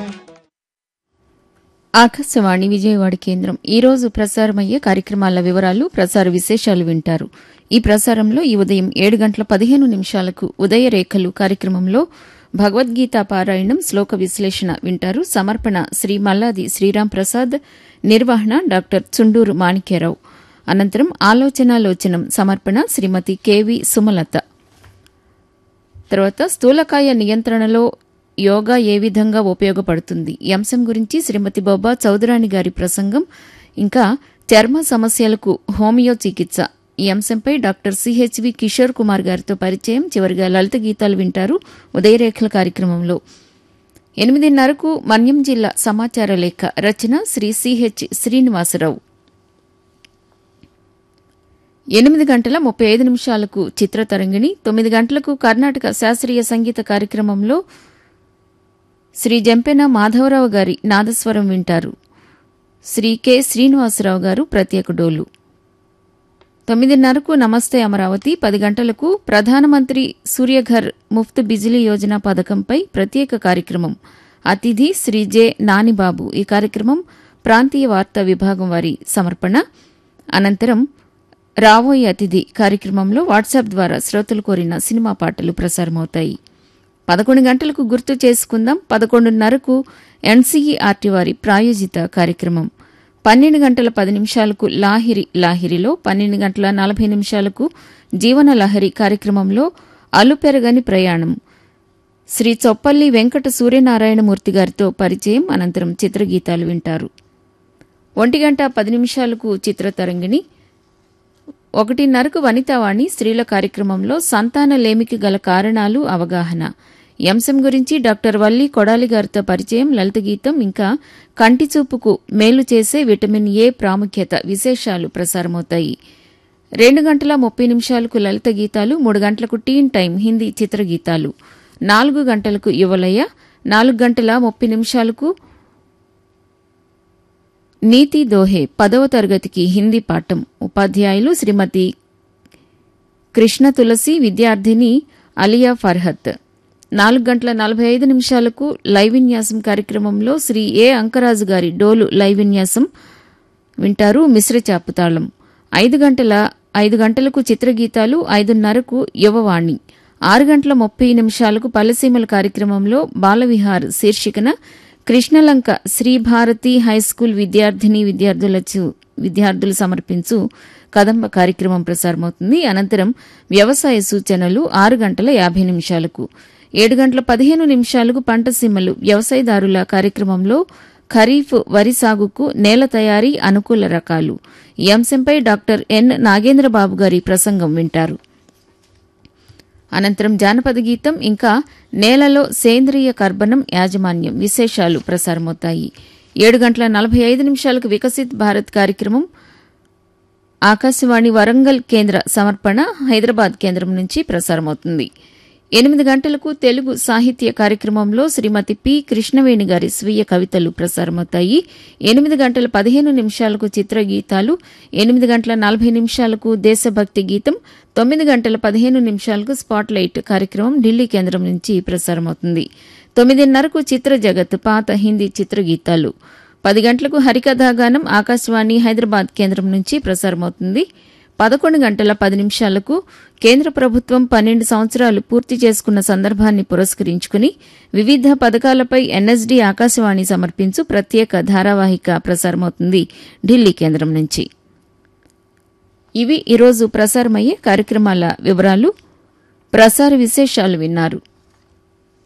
ఆకాశవాణి విజయవాడ కేంద్రం ఈ రోజు ప్రసారమయ్యే కార్యక్రమాల వివరాలు ప్రసార విశేషాలు వింటారు ఈ ప్రసారంలో ఈ ఉదయం ఏడు గంటల పదిహేను నిమిషాలకు ఉదయ రేఖలు కార్యక్రమంలో భగవద్గీత పారాయణం శ్లోక విశ్లేషణ వింటారు సమర్పణ శ్రీ మల్లాది శ్రీరాం ప్రసాద్ నిర్వహణ డాక్టర్ చుండూరు మాణిక్యరావు అనంతరం ఆలోచనాలోచనం సమర్పణ శ్రీమతి కెవి సుమలత తర్వాత స్థూలకాయ నియంత్రణలో యోగా ఏ విధంగా ఉపయోగపడుతుంది ఈ అంశం గురించి శ్రీమతి బొబ్బా చౌదరాణి గారి ప్రసంగం ఇంకా చర్మ సమస్యలకు హోమియో చికిత్స ఈ అంశంపై డాక్టర్ సిహెచ్వి కిషోర్ కుమార్ గారితో పరిచయం చివరిగా లలిత గీతాలు వింటారు ఉదయరేఖల కార్యక్రమంలో ఎనిమిదిన్నరకు మన్యం జిల్లా సమాచార లేఖ రచన శ్రీ సిహెచ్ శ్రీనివాసరావు ఎనిమిది గంటల ముప్పై ఐదు నిమిషాలకు చిత్రతరంగిణి తొమ్మిది గంటలకు కర్ణాటక శాస్త్రీయ సంగీత కార్యక్రమంలో శ్రీ జంపెన మాధవరావు గారి నాదస్వరం వింటారు శ్రీ కె శ్రీనివాసరావు గారు ప్రత్యేక డోలు తొమ్మిదిన్నరకు నమస్తే అమరావతి పది గంటలకు ప్రధానమంత్రి సూర్యఘర్ ముఫ్త్ బిజిలీ యోజన పథకంపై ప్రత్యేక కార్యక్రమం అతిథి శ్రీ జె నానిబాబు ఈ కార్యక్రమం ప్రాంతీయ వార్తా విభాగం వారి సమర్పణ అనంతరం రాబోయే అతిథి కార్యక్రమంలో వాట్సాప్ ద్వారా శ్రోతలు కోరిన సినిమా పాటలు ప్రసారమవుతాయి పదకొండు గంటలకు గుర్తు చేసుకుందాం పదకొండున్నరకు ఎన్సీఈఆర్టీ వారి ప్రాయోజిత కార్యక్రమం పన్నెండు గంటల పది నిమిషాలకు లాహిరి లాహిరిలో పన్నెండు గంటల నలభై నిమిషాలకు జీవన లహరి కార్యక్రమంలో అలుపెరగని ప్రయాణం శ్రీ చొప్పల్లి వెంకట సూర్యనారాయణమూర్తి గారితో పరిచయం అనంతరం చిత్రగీతాలు వింటారు ఒంటి గంట పది నిమిషాలకు చిత్రతరంగిణి ఒకటిన్నరకు వనితావాణి స్త్రీల కార్యక్రమంలో సంతాన లేమికి గల కారణాలు అవగాహన ఈ అంశం గురించి డాక్టర్ వల్లి కొడాలి గారితో పరిచయం లలిత గీతం ఇంకా కంటి చూపుకు మేలు చేసే విటమిన్ ఏ ప్రాముఖ్యత విశేషాలు ప్రసారమవుతాయి రెండు గంటల ముప్పై నిమిషాలకు లలిత గీతాలు మూడు గంటలకు టీన్ టైం హిందీ చిత్రగీతాలు నాలుగు గంటలకు యువలయ నాలుగు గంటల ముప్పై నిమిషాలకు నీతి దోహే పదవ తరగతికి హిందీ పాఠం ఉపాధ్యాయులు శ్రీమతి కృష్ణ తులసి విద్యార్థిని అలియా ఫర్హత్ నాలుగు గంటల నలభై ఐదు నిమిషాలకు లైవ్ విన్యాసం కార్యక్రమంలో శ్రీ ఏ అంకరాజు గారి డోలు లైవ్ విన్యాసం వింటారు మిశ్ర చాపుతాళం ఐదు గంటల ఐదు గంటలకు చిత్రగీతాలు ఐదున్నరకు యువవాణి ఆరు గంటల ముప్పై నిమిషాలకు పల్లెసీమల కార్యక్రమంలో బాలవిహార్ శీర్షికన కృష్ణలంక శ్రీ భారతి హైస్కూల్ విద్యార్థిని విద్యార్థులకు విద్యార్థులు సమర్పించు కదంబ కార్యక్రమం ప్రసారమవుతుంది అనంతరం వ్యవసాయ సూచనలు ఆరు గంటల యాభై నిమిషాలకు ఏడు గంటల పదిహేను నిమిషాలకు పంట సీమలు వ్యవసాయదారుల కార్యక్రమంలో ఖరీఫ్ వరి సాగుకు నేల తయారీ అనుకూల రకాలు ఈ అంశంపై డాక్టర్ ఎన్ నాగేంద్రబాబు గారి ప్రసంగం వింటారు అనంతరం జానపద గీతం ఇంకా నేలలో సేంద్రియ కర్బనం యాజమాన్యం విశేషాలు ప్రసారమవుతాయి ఏడు గంటల నలభై ఐదు నిమిషాలకు వికసిత్ భారత్ కార్యక్రమం ఆకాశవాణి వరంగల్ కేంద్ర సమర్పణ హైదరాబాద్ కేంద్రం నుంచి ప్రసారమవుతుంది ఎనిమిది గంటలకు తెలుగు సాహిత్య కార్యక్రమంలో శ్రీమతి పి కృష్ణవేణి గారి స్వీయ కవితలు ప్రసారమవుతాయి ఎనిమిది గంటల పదిహేను నిమిషాలకు చిత్రగీతాలు ఎనిమిది గంటల నలభై నిమిషాలకు దేశభక్తి గీతం తొమ్మిది గంటల పదిహేను నిమిషాలకు స్పాట్ లైట్ కార్యక్రమం ఢిల్లీ కేంద్రం నుంచి ప్రసారమవుతుంది తొమ్మిదిన్నరకు చిత్ర జగత్ పాత హిందీ చిత్రగీతాలు పది గంటలకు హరికథాగానం ఆకాశవాణి హైదరాబాద్ కేంద్రం నుంచి ప్రసారమవుతుంది పదకొండు గంటల పది నిమిషాలకు కేంద్ర ప్రభుత్వం పన్నెండు సంవత్సరాలు పూర్తి చేసుకున్న సందర్భాన్ని పురస్కరించుకుని వివిధ పథకాలపై ఎన్ఎస్డీ ఆకాశవాణి సమర్పించు ప్రత్యేక ధారావాహిక ప్రసారమవుతుంది ఢిల్లీ కేంద్రం నుంచి ఇవి ఈరోజు ప్రసారమయ్యే కార్యక్రమాల వివరాలు ప్రసార విశేషాలు విన్నారు